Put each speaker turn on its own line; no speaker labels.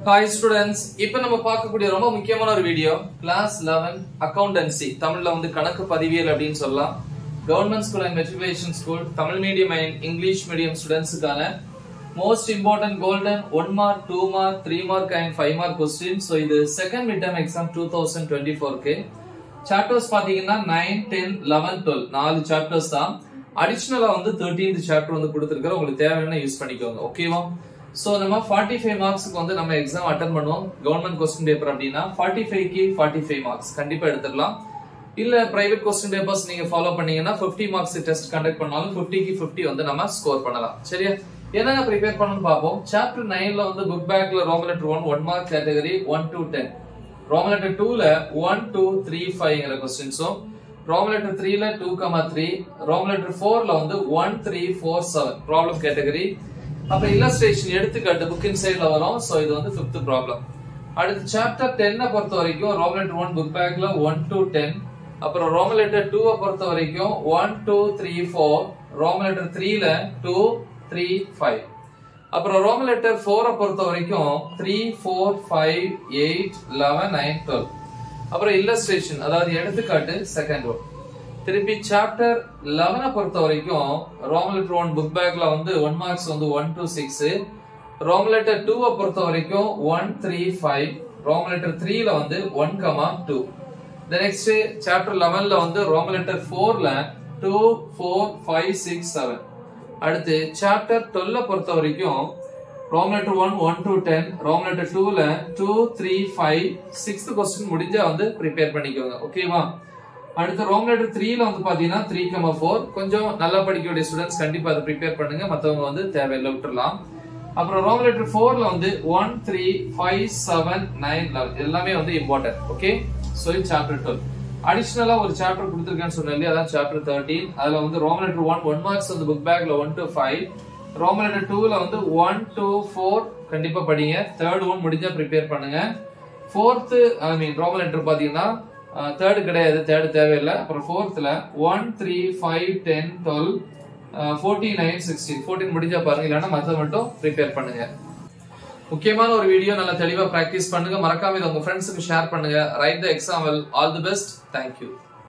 hi students இப்போ நம்ம பார்க்கக்கூடிய ரொம்ப முக்கியமான ஒரு வீடியோ கிளாஸ் 11 அக்கவுண்டன்சி தமிழ்ல வந்து கணக்கு பதிவியல் அப்படின்னு சொல்லலாம் government school and matriculation school Tamil medium and English medium ஸ்டூடெண்ட்ஸுக்கான most important golden one mark two mark three mark and five mark question so இது second mid term exam two thousand twenty ஃபோர்க்கு chapters பாத்தீங்கன்னா nine ten eleven twelve நாலு chapters தான் அடிஷனலா வந்து thirteenth chapter வந்து கொடுத்துருக்காரு உங்களுக்கு தேவையான யூஸ் பண்ணிக்கோங்க ஓகேவா சோ நம்ம ஃபார்ட்டி ஃபைவ் மார்க்ஸ்க்கு வந்து நம்ம எக்ஸாம் அட்டன் பண்ணுவோம் கவர்மெண்ட் கொஸ்டின் பேப்பர் அப்படின்னா ஃபார்ட்டி ஃபைவ்க்கு ஃபார்ட்டி ஃபைவ் மார்க்ஸ் கண்டிப்பா எடுத்துடலாம் இல்ல பிரைவேட் கொஸ்டின் பேப்பர்ஸ் நீங்க ஃபாலோ பண்ணீங்கன்னா 50 மார்க்ஸ் டெஸ்ட் கண்டக்ட் பண்ணாலும் 50 க்கு 50 வந்து நம்ம ஸ்கோர் பண்ணலாம் சரியா என்னங்க ப்ரிப்பேர் பண்ணணும்னு பார்ப்போம் சாப்டர் நைன்ல வந்து புக் பேக்ல Roman letter one one mark category one to ten Roman letter டூல ஒன் டூ த்ரீ ஃபைவ்ங்கிற கொஸ்டின்ஸும் ரோமன் லெட்டர் த்ரீல two comma three Roman letter ஃபோர்ல வந்து one three four seven problem category அப்ப இல்லஸ்ட்ரேஷன் எடுத்துக்காட்டு புக்கின் சைட்ல வரும் சோ இது வந்து ஃபிஃப்த் ப்ராப்ளம் அடுத்து சாப்டர் டென்னை பொறுத்த வரைக்கும் ரோமன் லெட்டர் ஒன் புக் பேக்ல ஒன் டு டென் அப்புறம் ரோமன் லெட்டர் டூவை பொறுத்த வரைக்கும் one two three four Roman letter த்ரீல டூ த்ரீ ஃபைவ் அப்புறம் ரோமன் லெட்டர் ஃபோரை பொறுத்த வரைக்கும் three four five eight eleven nine twelve அப்புறம் இல்லஸ்ட்ரேஷன் அதாவது எடுத்துக்காட்டு செகண்ட் ஒன் திருப்பி சாப்டர் லெவனை பொறுத்த வரைக்கும் ரோமன் லெட்டர் ஒன் புக் பேக்ல வந்து ஒன் மார்க்ஸ் வந்து one to six Roman letter டூவை பொறுத்த வரைக்கும் one three five Roman letter த்ரீல வந்து one comma two next chapter லெவன்ல வந்து ரோமன் லெட்டர் ஃபோர்ல two four five six seven அடுத்து சாப்டர் டுவெல்ல பொறுத்த வரைக்கும் Roman letter one one to ten Roman letter டூல two three five sixth question முடிஞ்சா வந்து ப்ரிப்பேர் பண்ணிக்கோங்க ஓகேவா அடுத்து ரோம் லெட்டர் த்ரீல வந்து பாத்தீங்கன்னா த்ரீ கமா ஃபோர் கொஞ்சம் நல்லா படிக்கக்கூடிய ஸ்டூடெண்ட்ஸ் கண்டிப்பா அதை ப்ரிப்பேர் பண்ணுங்க மத்தவங்க வந்து தேவையில்லை விட்டுறலாம் அப்புறம் ரோம் லெட்டர் ஃபோர்ல வந்து one three five seven nine eleven எல்லாமே வந்து important okay so chapter twelve அடிஷனலா ஒரு சாப்டர் கொடுத்துருக்கேன்னு சொன்னேன் இல்லையா அதான் சாப்டர் தேர்ட்டீன் அதுல வந்து Roman letter one one marks வந்து புக் பேக்ல one to five Roman letter டூல வந்து ஒன் டூ ஃபோர் கண்டிப்பா படிங்க தேர்ட் ஒன் முடிஞ்சா ப்ரிப்பேர் பண்ணுங்க fourth I mean Roman letter பாத்தீங்கன்னா தேர்டு கிடையாது தேர்டு தேவையில்லை அப்புறம் ஃபோர்த்ல one three five ten twelve fourteen nine sixteen fourteen முடிஞ்சா பாருங்க இல்லைன்னா மற்ற மட்டும் ப்ரிப்பேர் பண்ணுங்க முக்கியமான ஒரு வீடியோ நல்லா தெளிவா பிராக்டிஸ் பண்ணுங்க மறக்காம இதை உங்க ஃப்ரெண்ட்ஸுக்கு ஷேர் பண்ணுங்க right the example all the best thank you